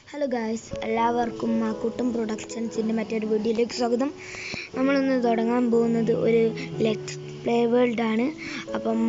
Hello guys എല്ലാവർക്കും മാക്കൂട്ടം പ്രൊഡക്ഷൻസിൻ്റെ മറ്റൊരു വീഡിയോയിലേക്ക് സ്വാഗതം നമ്മളിന്ന് തുടങ്ങാൻ പോകുന്നത് ഒരു ലെറ്റ്സ് പ്ലേ വേൾഡ് ആണ് അപ്പം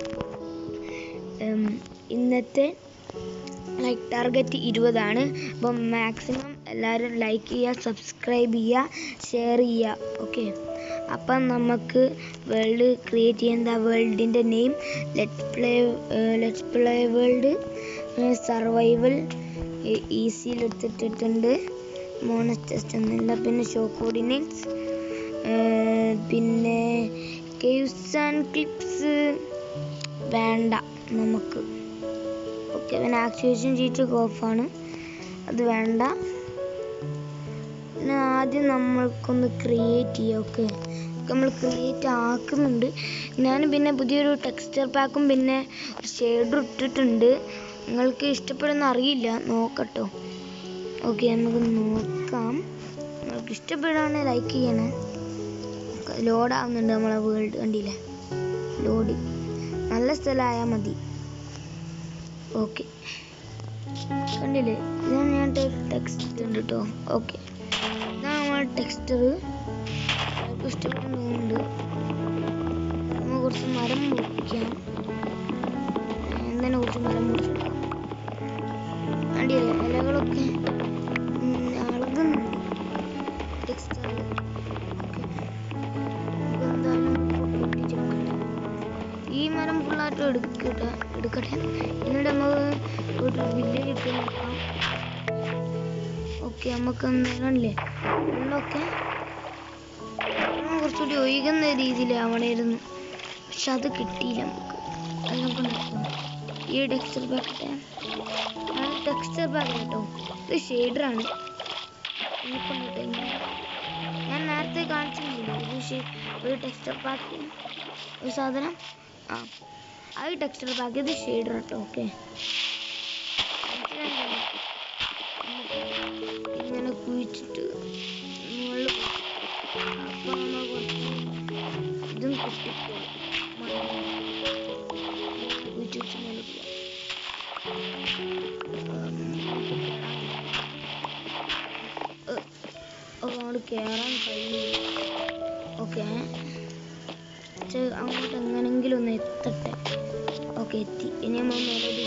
ഉം, ഇന്നത്തെ ലൈക്ക് ടാർഗറ്റ് ഇരുപതാണ് അപ്പം മാക്സിമം എല്ലാവരും ലൈക്ക് ചെയ്യുക സബ്സ്ക്രൈബ് ചെയ്യുക ഷെയർ ചെയ്യുക ഓക്കെ അപ്പം നമുക്ക് വേൾഡ് ക്രിയേറ്റ് ചെയ്യുന്ന വേൾഡിൻ്റെ name let play let's play world survival ഈസിയിൽ എടുത്തിട്ടിട്ടുണ്ട് മോണസ്റ്റസ്റ്റ് ഒന്നുമില്ല പിന്നെ ഷോ കോർഡിനേറ്റ്സ് പിന്നെ കേവ്സ് ആൻഡ് ക്ലിപ്സ് വേണ്ട നമുക്ക് ഓക്കെ പിന്നെ ആക്ടിവേഷൻ ഷീറ്റ് ഓഫാണ് അത് വേണ്ട പിന്നെ ആദ്യം നമ്മൾക്കൊന്ന് ക്രിയേറ്റ് ചെയ്യാം ഓക്കെ നമ്മൾ ക്രിയേറ്റ് ആക്കുന്നുണ്ട് ഞാൻ പിന്നെ പുതിയൊരു ടെക്സ്ചർ പാക്കും പിന്നെ ഒരു ഷെയ്ഡും ഇട്ടിട്ടുണ്ട് നിങ്ങൾക്ക് ഇഷ്ടപ്പെടുന്ന അറിയില്ല നോക്കട്ടോ ഓക്കെ നമുക്ക് നോക്കാം നിങ്ങൾക്ക് ഇഷ്ടപ്പെടുകയാണെങ്കിൽ ലൈക്ക് ചെയ്യണേ ലോഡ് ആവുന്നുണ്ട് നമ്മളെ വേൾഡ് കണ്ടില്ലേ ലോഡ് നല്ല സ്ഥലമായാൽ മതി ഓക്കെ കണ്ടില്ലേ ഇതാണ് ഞാൻ ടെക്സ്റ്റ് ഉണ്ട് കേട്ടോ ഓക്കെ ഇതാണ് നമ്മളെ ടെക്സ്റ്റർ എല്ലാവർക്കും ഇഷ്ടപ്പെടുന്നു തോന്നുന്നുണ്ട് നമ്മൾ കുറച്ച് മരം മുറിക്കാം എന്തിനെ കുറച്ച് മരം മുറിച്ചെടുക്കാം കണ്ടില്ലേ ഇലകളൊക്കെ ഉം, അളകുന്നുണ്ട് ടെക്സ്റ്ററിൽ എന്തായാലും പൊട്ടിച്ചെടുക്കട്ടെ ഈ മരം ഫുള്ളായിട്ട് എടുക്കട്ടെ എടുക്കട്ടെ എന്നിട്ട് നമുക്ക് ഒരു വില്ലേജ് ഇട്ട് നോക്കാം ഓക്കെ നമുക്ക് എന്തായാലല്ലേ വെള്ളമൊക്കെ വെള്ളം കുറച്ചുകൂടി ഒഴുകുന്ന രീതിയിൽ ആവണമായിരുന്നു പക്ഷെ അത് കിട്ടിയില്ല നമുക്ക് അത് നമുക്ക് നോക്കാം ഈ ടെക്സ്ചർ പാക്കട്ടെ ടെക്സ്ചർ പാക്ക് കേട്ടോ ഇത് ഷെയ്ഡറാണ് എനിക്കൊണ്ടിട്ട് ഞാൻ നേരത്തെ കാണിച്ചിരുന്നില്ല ഒരു ഷേ ഒരു ടെക്സ്ചർ പാക്ക് ഒരു സാധനം ആ ആ ഒരു ടെക്സ്ചർ പാക്ക് ഇത് ഷെയ്ഡർ കേട്ടോ ഓക്കെ ഇങ്ങനെ കുഴിച്ചിട്ട് മുകളിൽ അപ്പൊ നമ്മൾ കുറച്ച് ഇതും കുത്തിപ്പോയി കുഴിച്ച് വെച്ച് മുകളിൽ പോവാം അങ്ങോട്ട് കയറാൻ കഴിയില്ല ഓക്കെ അങ്ങോട്ട് എങ്ങനെങ്കിലും ഒന്ന് എത്തട്ടെ ഓക്കെ എത്തി ഇനി നമ്മൾ മെലഡി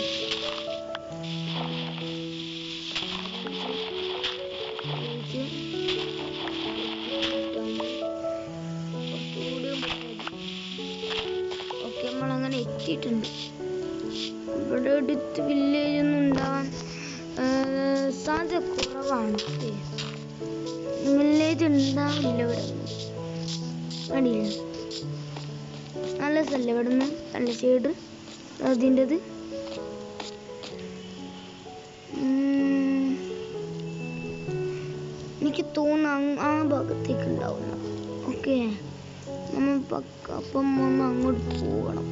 ഓക്കെ നമ്മൾ അങ്ങനെ എത്തിയിട്ടുണ്ട് ഇവിടെ അടുത്ത് വില്ലേജ് ഒന്നും ഉണ്ടാവാൻ ആ, സാധ്യത കുറവാണ് വില്ലേജ് ഉണ്ടാവില്ല ഇവിടെ കണ്ടില്ല നല്ല സ്ഥലം ഇവിടെ നിന്ന് നല്ല ഷെയ്ഡ് അതിൻ്റെത് എനിക്ക് തോന്നുന്നു അങ്ങ് ആ ഭാഗത്തേക്ക് ഉണ്ടാവുന്നു ഓക്കെ നമ്മൾ പക്ക അപ്പം ഒന്ന് അങ്ങോട്ട് പോകണം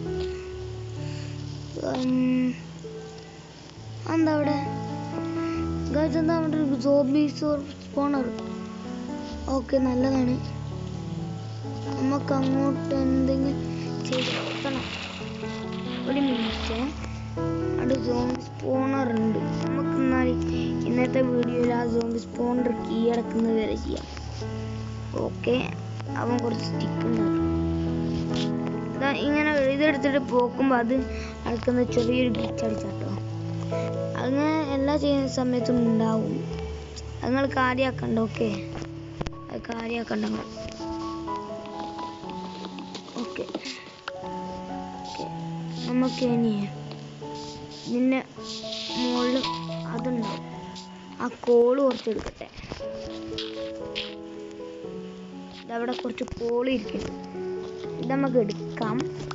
ഉം, എന്താ അവിടെ ഗൈസ് എന്താ അവിടെ ഒരു സോബി സ്പോണർ ഓക്കെ നല്ലതാണ് നമുക്ക് അങ്ങോട്ട് എന്തെങ്കിലും ചെയ്തെത്തണം ഒരു മിനിറ്റ് അവിടെ സോംബി സ്പോണർ ഉണ്ട് നമുക്ക് എന്നാൽ ഇന്നത്തെ വീഡിയോയിൽ ആ സോംബി സ്പോണർ കീഴടക്കുന്നത് വരെ ചെയ്യാം ഓക്കെ അവൻ കുറച്ച് സ്റ്റിക്ക് ഉണ്ടാക്കും ഇതാ ഇങ്ങനെ ഇതെടുത്തിട്ട് പോക്കുമ്പോൾ അത് അടക്കുന്ന ചെറിയൊരു ഗ്ലിച്ച് അടിച്ചാട്ടോ അങ്ങനെ എല്ലാ ചെയ്യുന്ന സമയത്തും ഉണ്ടാവും അത് നിങ്ങൾ കാര്യമാക്കണ്ട ഓക്കെ അത് കാര്യമാക്കണ്ട നിങ്ങൾ ഓക്കെ നമുക്ക് ഇനി ഇതിൻ്റെ മുകളിൽ അതുണ്ടാവും ആ കോള് കുറച്ച് എടുക്കട്ടെ ഇതവിടെ കുറച്ച് കോള് ഇരിക്കുന്നു ഇത് നമുക്ക് എടുക്കാം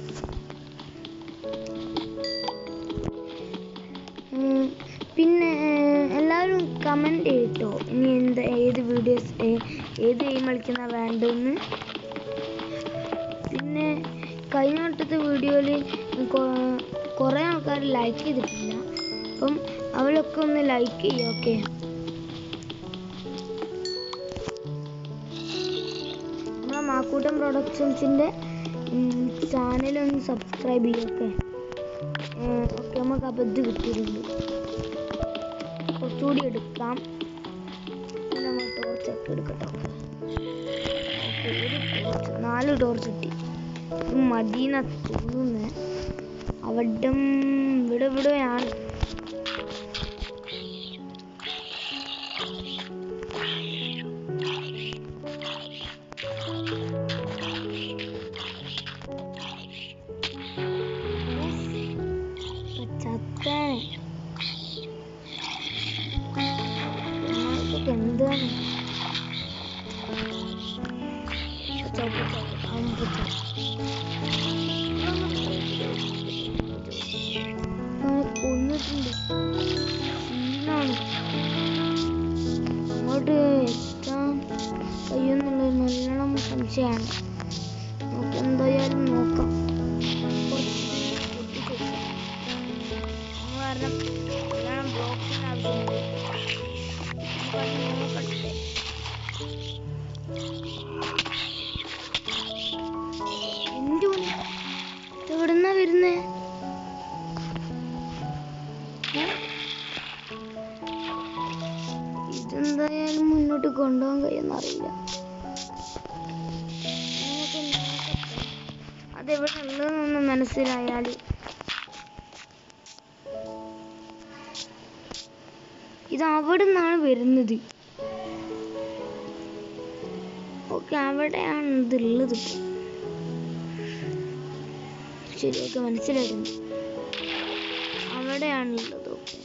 ഉം, പിന്നെ ഏർ, എല്ലാവരും കമൻറ്റ് ചെയ്യട്ടോ ഇനി എന്താ ഏത് വീഡിയോസ് ഏത് ഗെയിം കളിക്കുന്ന വേണ്ടതെന്ന് പിന്നെ കഴിഞ്ഞ വട്ടത്തെ വീഡിയോയിൽ കുറേ ആൾക്കാർ ലൈക്ക് ചെയ്തിട്ടില്ല അപ്പം അവരൊക്കെ ഒന്ന് ലൈക്ക് ചെയ്യും ഓക്കെ നമ്മളെ മാക്കൂട്ടം പ്രൊഡക്ഷൻസിൻ്റെ ചാനലൊന്ന് സബ്സ്ക്രൈബ് ചെയ്യും ഓക്കെ ഓക്കെ നമുക്ക് അബദ്ധം കിട്ടിയിട്ടുണ്ട് ടോർച്ച് കൂടി എടുക്കാം പിന്നെ നമ്മൾ ടോർച്ച് ഒക്കെ എടുക്കട്ടോ ഓക്കെ ഒരു ടോർച്ച് നാല് ടോർച്ച് കിട്ടി ഇത് മദീന തോന്നുന്നു അവിടെ ഇവിടെ ഇവിടെയാണ് ചത്തനെ ഇതൊക്കെ എന്താണ് ചൗക്ക് ചൗക്ക് അമ്പ് അവനെ കൊന്നിട്ടുണ്ട് സീനാണ് അങ്ങോട്ട് എത്താൻ കഴിയുന്നുള്ളത് നല്ലോണം സംശയമാണ് നമുക്ക് എന്തായാലും നോക്കാം കുറച്ച് പൊട്ടിച്ച് വെക്കാം. കാരണം നല്ലോണം ബ്ലോക്കിന് ആവശ്യമുണ്ട് നമുക്കത് നോക്കട്ടെ എന്റെ മോനെ, ഇത് എവിടുന്നാ വരുന്നേ ഏ? ഇതെന്തായാലും മുന്നോട്ട് കൊണ്ടുപോകാൻ കഴിയുമെന്ന് അറിയില്ല നമുക്ക് നോക്കട്ടെ. അതെവിടെ ഉള്ളതെന്നൊന്ന് മനസ്സിലായാൽ ഇത് അവിടെ നിന്നാണ് വരുന്നത് ഓക്കെ അവിടെയാണ് ഇതുള്ളത് ഇപ്പൊ. ശരി ഓക്കെ മനസ്സിലായിരുന്നു അവിടെയാണുള്ളത് ഓക്കെ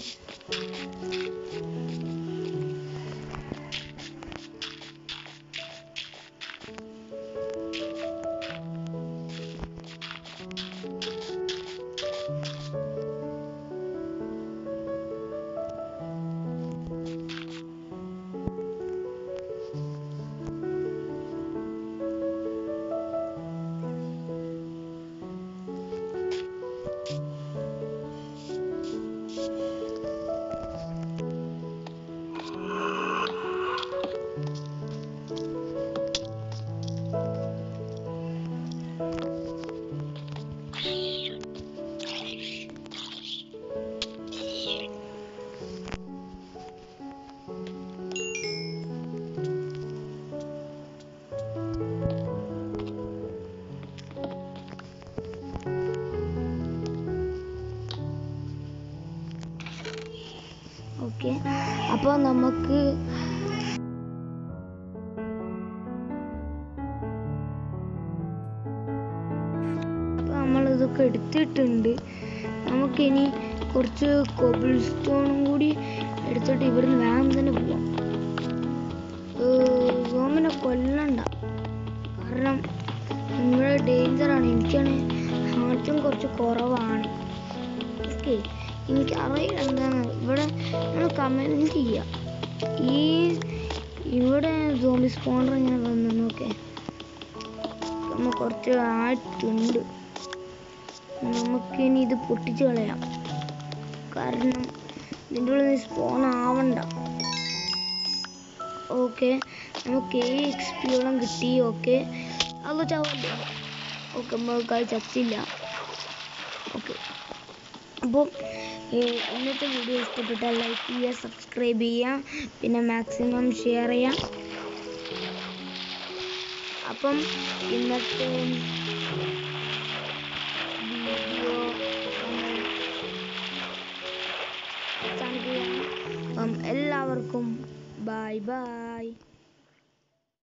ഓക്കെ അപ്പോൾ നമുക്ക് അപ്പോൾ നമ്മളിതൊക്കെ എടുത്തിട്ടുണ്ട് നമുക്കിനി കുറച്ച് കോബിൾ സ്റ്റോണും കൂടി എടുത്തിട്ട് ഇവിടുന്ന് വേഗം തന്നെ പോവാം സോമിനെ കൊല്ലണ്ട കാരണം നിങ്ങളുടെ ഡേഞ്ചറാണ് എനിക്കാണ് ഹാർട്ടും കുറച്ച് കുറവാണ് ഓക്കെ എനിക്ക് അറിയില്ല എന്താണ് ഇവിടെ നമ്മൾ കമൻറ്റ് ചെയ്യുക ഈ ഇവിടെ സോംബി സ്പോണ്ടർ ഇങ്ങനെ വന്നു നോക്കേ നമ്മൾ കുറച്ച് ആയിട്ടുണ്ട് നമുക്കിനി ഇത് പൊട്ടിച്ച് കളയാം കാരണം ഇതിൻ്റെ ഉള്ളിൽ സ്പോൺ ആവണ്ട ഓക്കെ നമുക്ക് ഏ എക്സ് പിയോളം കിട്ടി ഓക്കെ അത് ചാവല്ലോ ഓക്കെ നമുക്ക് അത് ചത്തില്ല ഓക്കെ അപ്പോൾ ഇന്നത്തെ വീഡിയോ ഇഷ്ടപ്പെട്ടാൽ ലൈക്ക് ചെയ്യുക സബ്സ്ക്രൈബ് ചെയ്യുക പിന്നെ മാക്സിമം ഷെയർ ചെയ്യുക അപ്പം ഇന്നത്തെ വീഡിയോ അവസാനിക്കുകയാണ് അപ്പം എല്ലാവർക്കും ബൈ ബൈ